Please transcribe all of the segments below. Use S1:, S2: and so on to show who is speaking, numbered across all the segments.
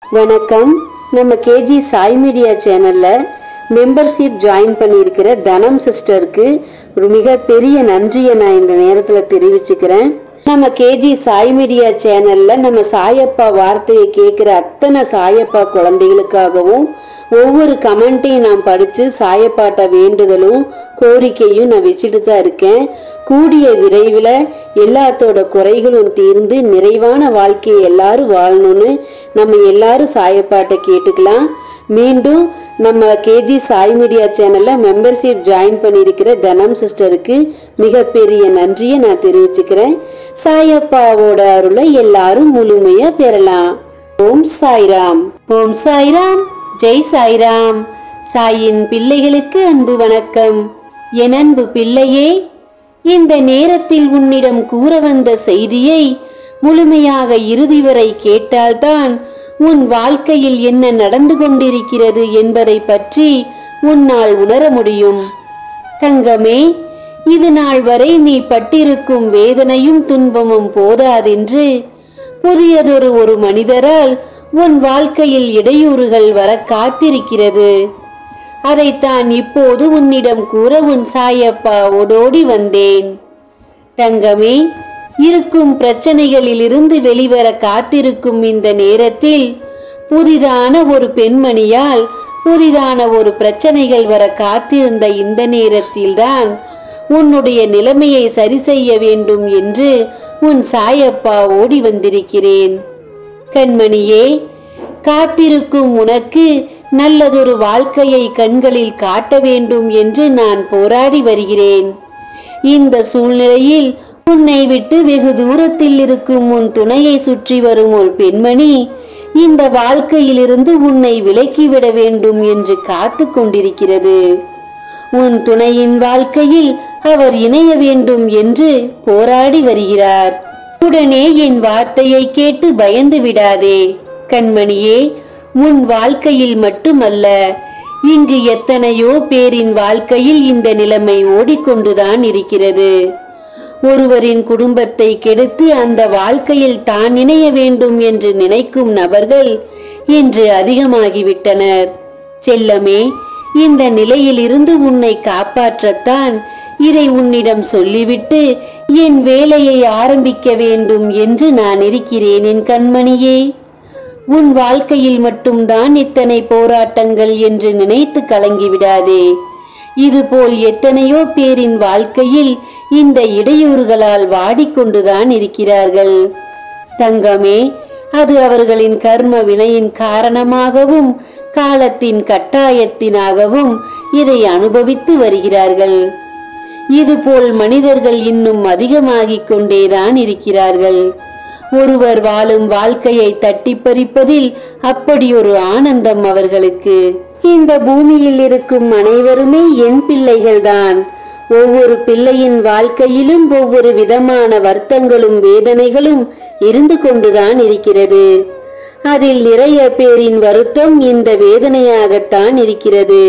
S1: வணக்கம் நம்ம KG Sai media சேனல்ல மெம்பர்ஷிப் ஜாயின் பண்ணியிருக்கிற தனம் சிஸ்டருக்கு ஒரு மிகப்பெரிய நன்றியை நான் இந்த நேரத்தில் தெரிவிச்சுக்கிறேன் நம்ம கேஜி சாய் மீடியா சேனல்ல நம்ம சாயப்பா வார்த்தையை கேட்குற அத்தனை சாயப்பா குழந்தைகளுக்காகவும் ஒவ்வொரு கமெண்ட்டையும் நான் படித்து சாயப்பாட்ட வேண்டுதலும் கோரிக்கையும் நான் வச்சுட்டு தான் இருக்கேன் கூடிய விரைவில் எல்லாத்தோட குறைகளும் தீர்ந்து நிறைவான வாழ்க்கையை எல்லாரும் வாழணும்னு நம்ம எல்லாரும் சாயப்பாட்ட கேட்டுக்கலாம் மீண்டும் நம்ம கேஜி சாய் மீடியா சேனல்ல மெம்பர்ஷிப் ஜாயின் பண்ணியிருக்கிற தனம் சிஸ்டருக்கு மிகப்பெரிய நன்றியை நான் தெரிவிச்சுக்கிறேன் சாயப்பாவோட அருளை எல்லாரும் முழுமையா பெறலாம் ஓம் சாய்ராம் ஓம் சாய்ராம் ஜெய் சாய்ராம் சாயின் பிள்ளைகளுக்கு அன்பு வணக்கம் என் அன்பு பிள்ளையே இந்த நேரத்தில் உன்னிடம் கூற வந்த செய்தியை முழுமையாக இறுதி வரை கேட்டால்தான் உன் வாழ்க்கையில் என்ன நடந்து கொண்டிருக்கிறது என்பதை பற்றி உன்னால் உணர முடியும் தங்கமே இது நாள் வரை நீ பட்டிருக்கும் வேதனையும் துன்பமும் போதாதென்று புதியதொரு ஒரு மனிதரால் உன் வாழ்க்கையில் இடையூறுகள் வர காத்திருக்கிறது அதைத்தான் இப்போது உன்னிடம் கூற உன் சாயப்பா ஓடோடி வந்தேன் தங்கமே இருக்கும் பிரச்சனைகளிலிருந்து வெளிவர காத்திருக்கும் இந்த நேரத்தில் புதிதான ஒரு பெண்மணியால் புதிதான ஒரு பிரச்சனைகள் வர காத்திருந்த இந்த நேரத்தில்தான் உன்னுடைய நிலைமையை சரி செய்ய வேண்டும் என்று உன் சாயப்பா ஓடி வந்திருக்கிறேன் கண்மணியே காத்திருக்கும் உனக்கு நல்லதொரு வாழ்க்கையை கண்களில் காட்ட வேண்டும் என்று நான் போராடி வருகிறேன் இந்த சூழ்நிலையில் உன்னை விட்டு வெகு தூரத்தில் இருக்கும் உன் துணையை சுற்றி வரும் ஒரு பெண்மணி இந்த வாழ்க்கையிலிருந்து உன்னை விலக்கிவிட வேண்டும் என்று காத்து கொண்டிருக்கிறது உன் துணையின் வாழ்க்கையில் அவர் இணைய வேண்டும் என்று போராடி வருகிறார் உடனே என் வார்த்தையை கேட்டு பயந்து விடாதே கண்மணியே உன் வாழ்க்கையில் மட்டுமல்ல இங்கு எத்தனையோ பேரின் வாழ்க்கையில் இந்த நிலைமை ஓடிக்கொண்டுதான் இருக்கிறது ஒருவரின் குடும்பத்தை கெடுத்து அந்த வாழ்க்கையில் தான் இணைய வேண்டும் என்று நினைக்கும் நபர்கள் இன்று அதிகமாகிவிட்டனர் செல்லமே இந்த நிலையிலிருந்து உன்னை காப்பாற்றத்தான் இதை உன்னிடம் சொல்லிவிட்டு என் வேலையை ஆரம்பிக்க வேண்டும் என்று நான் இருக்கிறேன் என் கண்மணியே உன் வாழ்க்கையில் மட்டும்தான் இத்தனை போராட்டங்கள் என்று நினைத்து கலங்கிவிடாதே இதுபோல் எத்தனையோ பேரின் வாழ்க்கையில் இந்த இடையூறுகளால் வாடிக்கொண்டுதான் இருக்கிறார்கள் தங்கமே அது அவர்களின் கர்ம வினையின் காரணமாகவும் காலத்தின் கட்டாயத்தினாகவும் இதை அனுபவித்து வருகிறார்கள் இதுபோல் மனிதர்கள் இன்னும் அதிகமாகிக் கொண்டேதான் இருக்கிறார்கள் ஒருவர் வாழும் வாழ்க்கையை தட்டி பறிப்பதில் அப்படி ஒரு ஆனந்தம் அவர்களுக்கு இந்த பூமியில் இருக்கும் அனைவருமே என் பிள்ளைகள்தான் ஒவ்வொரு பிள்ளையின் வாழ்க்கையிலும் ஒவ்வொரு விதமான வருத்தங்களும் வேதனைகளும் இருந்து கொண்டுதான் இருக்கிறது அதில் நிறைய பேரின் வருத்தம் இந்த வேதனையாகத்தான் இருக்கிறது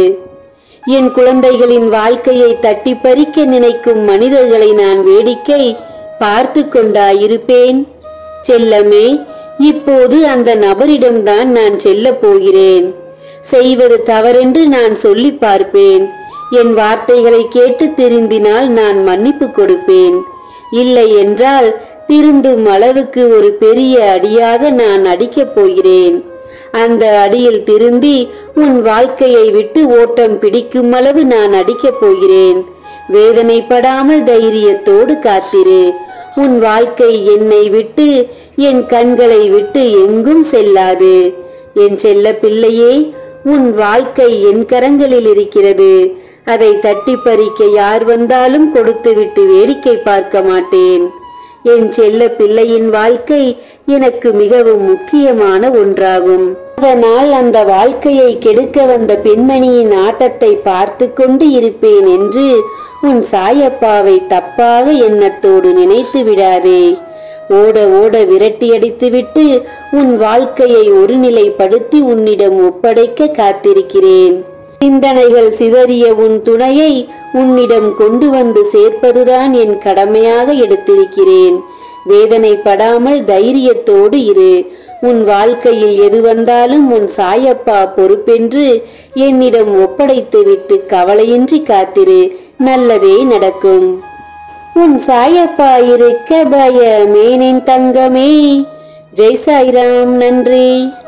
S1: என் குழந்தைகளின் வாழ்க்கையை தட்டி பறிக்க நினைக்கும் மனிதர்களை நான் வேடிக்கை பார்த்து கொண்டாயிருப்பேன் செல்லமே இப்போது அந்த நபரிடம்தான் நான் செல்லப் போகிறேன் செய்வது தவறென்று நான் சொல்லி பார்ப்பேன் என் வார்த்தைகளை கேட்டு திருந்தினால் நான் மன்னிப்பு கொடுப்பேன் இல்லை என்றால் திருந்தும் அளவுக்கு ஒரு பெரிய அடியாக நான் அடிக்கப் போகிறேன் அந்த அடியில் திருந்தி உன் வாழ்க்கையை விட்டு ஓட்டம் பிடிக்கும் அளவு நான் அடிக்கப் போகிறேன் வேதனைப்படாமல் தைரியத்தோடு காத்திரு உன் வாழ்க்கை என்னை விட்டு என் கண்களை விட்டு எங்கும் செல்லாது என் செல்ல பிள்ளையே உன் வாழ்க்கை என் கரங்களில் இருக்கிறது அதை தட்டி பறிக்க யார் வந்தாலும் கொடுத்துவிட்டு வேடிக்கை பார்க்க மாட்டேன் என் செல்ல பிள்ளையின் வாழ்க்கை எனக்கு மிகவும் முக்கியமான ஒன்றாகும் அதனால் அந்த வாழ்க்கையை கெடுக்க வந்த பெண்மணியின் ஆட்டத்தை பார்த்து கொண்டு இருப்பேன் என்று உன் சாயப்பாவை தப்பாக எண்ணத்தோடு நினைத்து விடாதே ஓட ஓட விரட்டியடித்துவிட்டு உன் வாழ்க்கையை ஒருநிலைப்படுத்தி உன்னிடம் ஒப்படைக்க காத்திருக்கிறேன் சிந்தனைகள் சிதறிய உன் துணையை உன்னிடம் கொண்டு வந்து சேர்ப்பதுதான் என் கடமையாக எடுத்திருக்கிறேன் வேதனைப்படாமல் தைரியத்தோடு இரு உன் வாழ்க்கையில் எது வந்தாலும் உன் சாயப்பா பொறுப்பென்று என்னிடம் ஒப்படைத்துவிட்டு கவலையின்றி காத்திரு நல்லதே நடக்கும் உன் சாயப்பா இருக்க பயமேனின் தங்கமே ஜெய் சாய்ராம் நன்றி